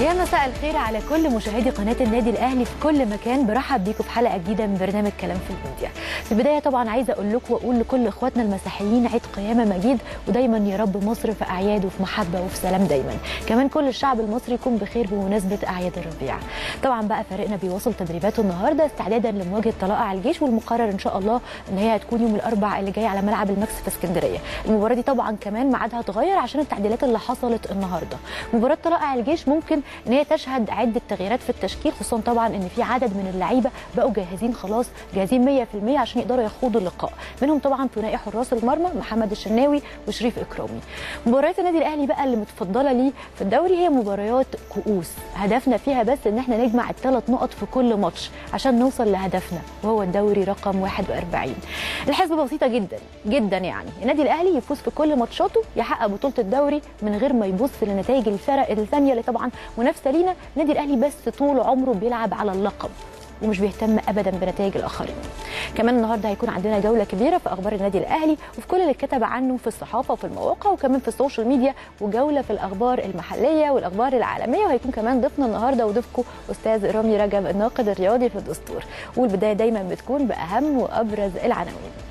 يا مساء الخير على كل مشاهدي قناه النادي الاهلي في كل مكان برحب بيكم في حلقه جديده من برنامج كلام في الميديا. في البدايه طبعا عايزه اقول لكم واقول لكل اخواتنا المسيحيين عيد قيامه مجيد ودايما يا رب مصر في اعياد وفي محبه وفي سلام دايما. كمان كل الشعب المصري يكون بخير بمناسبه اعياد الربيع. طبعا بقى فريقنا بيواصل تدريباته النهارده استعدادا لمواجهه طلائع الجيش والمقرر ان شاء الله ان هي هتكون يوم الاربعاء اللي جاي على ملعب الماكس في اسكندريه. المباراه دي طبعا كمان ميعادها اتغير عشان التعديلات اللي حصلت النهارده. مباراه طلائع الجيش ممكن ان هي تشهد عده تغييرات في التشكيل خصوصا طبعا ان في عدد من اللعيبه بقوا جاهزين خلاص جاهزين 100% عشان يقدروا يخوضوا اللقاء منهم طبعا ثنائي حراس المرمى محمد الشناوي وشريف اكرامي مباريات النادي الاهلي بقى اللي متفضله ليه في الدوري هي مباريات كؤوس هدفنا فيها بس ان احنا نجمع الثلاث نقط في كل ماتش عشان نوصل لهدفنا وهو الدوري رقم 41 الحسبه بسيطه جدا جدا يعني النادي الاهلي يفوز في كل ماتشاته يحقق بطوله الدوري من غير ما يبص لنتائج الفرق الثانيه اللي طبعا منافسه لينا النادي الاهلي بس طول عمره بيلعب على اللقب ومش بيهتم ابدا بنتائج الاخرين كمان النهارده هيكون عندنا جوله كبيره في اخبار النادي الاهلي وفي كل اللي اتكتب عنه في الصحافه وفي المواقع وكمان في السوشيال ميديا وجوله في الاخبار المحليه والاخبار العالميه وهيكون كمان ضيفنا النهارده وضيفكم استاذ رامي رجب الناقد الرياضي في الدستور والبدايه دايما بتكون باهم وابرز العناوين